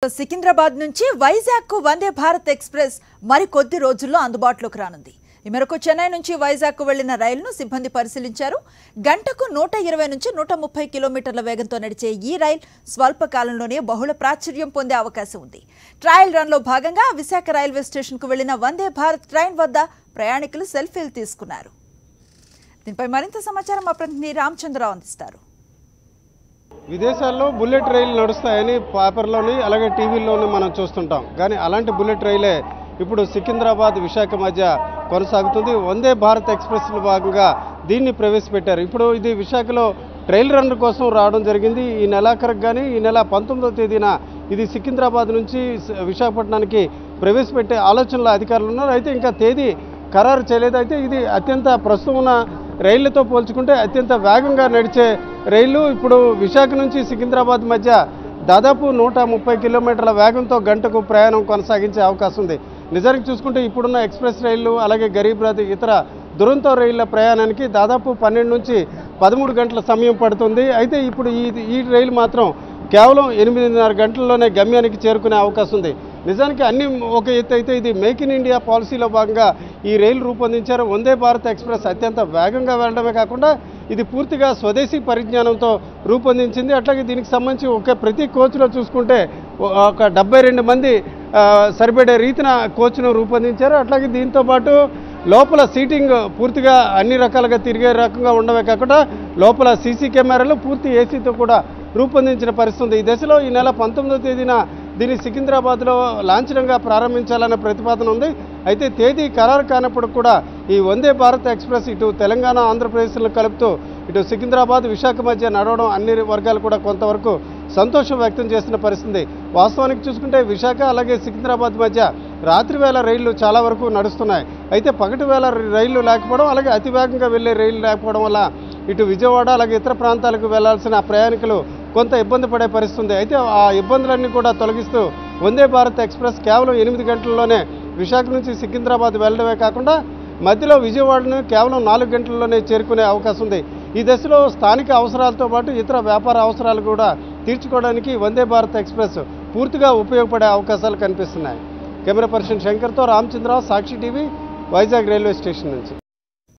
సికింద్రాబాద్ నుంచి వైజాగ్ కు వందే భారత్ ఎక్స్ప్రెస్ మరి కొద్ది రోజుల్లో అందుబాటులోకి రానుంది ఈ మేరకు చెన్నై నుంచి వైజాగ్ కు వెళ్లిన రైలును సిబ్బంది పరిశీలించారు గంటకు నూట ఇరవై నుంచి నూట ముప్పై కిలోమీటర్ల వేగంతో నడిచే ఈ రైలు స్వల్ప కాలంలోనే బహుళ ప్రాచుర్యం పొందే అవకాశం ఉంది ట్రయల్ రన్ లో భాగంగా విశాఖ రైల్వే స్టేషన్ కు వెళ్లిన వందే భారత్ ట్రైన్ వద్ద ప్రయాణికులు సెల్ఫీలు తీసుకున్నారు దీనిపై మరింత సమాచారం మా ప్రతినిధి రామచంద్రరావు అందిస్తారు విదేశాల్లో బుల్లెట్ రైలు నడుస్తాయని పేపర్లోని అలాగే టీవీల్లోని మనం చూస్తుంటాం కానీ అలాంటి బుల్లెట్ రైలే ఇప్పుడు సికింద్రాబాద్ విశాఖ మధ్య కొనసాగుతుంది వందే భారత్ ఎక్స్ప్రెస్లో భాగంగా దీన్ని ప్రవేశపెట్టారు ఇప్పుడు ఇది విశాఖలో ట్రైల్ రన్ కోసం రావడం జరిగింది ఈ నెలాఖరికి కానీ ఈ నెల పంతొమ్మిదవ తేదీన ఇది సికింద్రాబాద్ నుంచి స- విశాఖపట్నానికి ప్రవేశపెట్టే ఆలోచనలో అధికారులు ఉన్నారు అయితే ఇంకా తేదీ ఖరారు చేయలేదు అయితే ఇది అత్యంత ప్రస్తుతం ఉన్న రైళ్లతో పోల్చుకుంటే అత్యంత వేగంగా నడిచే రైలు ఇప్పుడు విశాఖ నుంచి సికింద్రాబాద్ మధ్య దాదాపు నూట ముప్పై కిలోమీటర్ల వేగంతో గంటకు ప్రయాణం కొనసాగించే అవకాశం ఉంది నిజానికి చూసుకుంటే ఇప్పుడున్న ఎక్స్ప్రెస్ రైళ్లు అలాగే గరీబ్ రథ్ ఇతర దురంతో రైళ్ల ప్రయాణానికి దాదాపు పన్నెండు నుంచి పదమూడు గంటల సమయం పడుతుంది అయితే ఇప్పుడు ఈ ఈ రైలు మాత్రం కేవలం ఎనిమిదిన్నర గంటల్లోనే గమ్యానికి చేరుకునే అవకాశం ఉంది నిజానికి అన్ని ఒక ఎత్తు అయితే ఇది మేక్ ఇన్ ఇండియా పాలసీలో భాగంగా ఈ రైలు రూపొందించారు వందే భారత్ ఎక్స్ప్రెస్ అత్యంత వేగంగా వెళ్ళడమే కాకుండా ఇది పూర్తిగా స్వదేశీ పరిజ్ఞానంతో రూపొందించింది అట్లాగే దీనికి సంబంధించి ఒక ప్రతి కోచ్లో చూసుకుంటే ఒ- ఒక డెబ్బై రెండు మంది ఆ, సరిపడే రీతిన కోచ్ను రూపొందించారు అట్లాగే దీంతో పాటు లోపల సీటింగ్ పూర్తిగా అన్ని రకాలుగా తిరిగే రకంగా ఉండమే కాకుండా లోపల సీసీ కెమెరాలు పూర్తి ఏసీతో కూడా రూపొందించిన పరిస్థితి ఉంది ఈ దశలో ఈ నెల పంతొమ్మిదవ తేదీన దీన్ని సికింద్రాబాద్లో లాంఛనంగా ప్రారంభించాలన్న ప్రతిపాదన ఉంది అయితే తేదీ ఖరారు కానప్పుడు కూడా ఈ వందే భారత్ ఎక్స్ప్రెస్ ఇటు తెలంగాణ ఆంధ్రప్రదేశ్లను కలుపుతూ ఇటు సికింద్రాబాద్ విశాఖ మధ్య నడవడం అన్ని వర్గాలు కూడా కొంతవరకు సంతోషం వ్యక్తం చేసిన పరిస్థితి వాస్తవానికి చూసుకుంటే విశాఖ అలాగే సికింద్రాబాద్ మధ్య రాత్రి వేళ రైళ్లు చాలా వరకు నడుస్తున్నాయి అయితే పగటి వేళ రైళ్లు లేకపోవడం అలాగే అతి వేగంగా వెళ్ళే రైళ్లు లేకపోవడం వల్ల ఇటు విజయవాడ అలాగే ఇతర ప్రాంతాలకు వెళ్లాల్సిన ప్రయాణికులు కొంత ఇబ్బంది పడే పరిస్థితి ఉంది అయితే ఆ ఇబ్బందులన్నీ కూడా తొలగిస్తూ వందే భారత్ ఎక్స్ప్రెస్ కేవలం ఎనిమిది గంటల్లోనే విశాఖ నుంచి సికింద్రాబాద్ వెళ్ళడమే కాకుండా మధ్యలో విజయవాడను కేవలం నాలుగు గంటల్లోనే చేరుకునే అవకాశం ఉంది ఈ దశలో స్థానిక అవసరాలతో పాటు ఇతర వ్యాపార అవసరాలు కూడా తీర్చుకోవడానికి వందే భారత్ ఎక్స్ప్రెస్ పూర్తిగా ఉపయోగపడే అవకాశాలు కనిపిస్తున్నాయి కెమెరా పర్సన్ శంకర్తో Ramachandra Rao Sakshi TV Vizag railway station నుంచి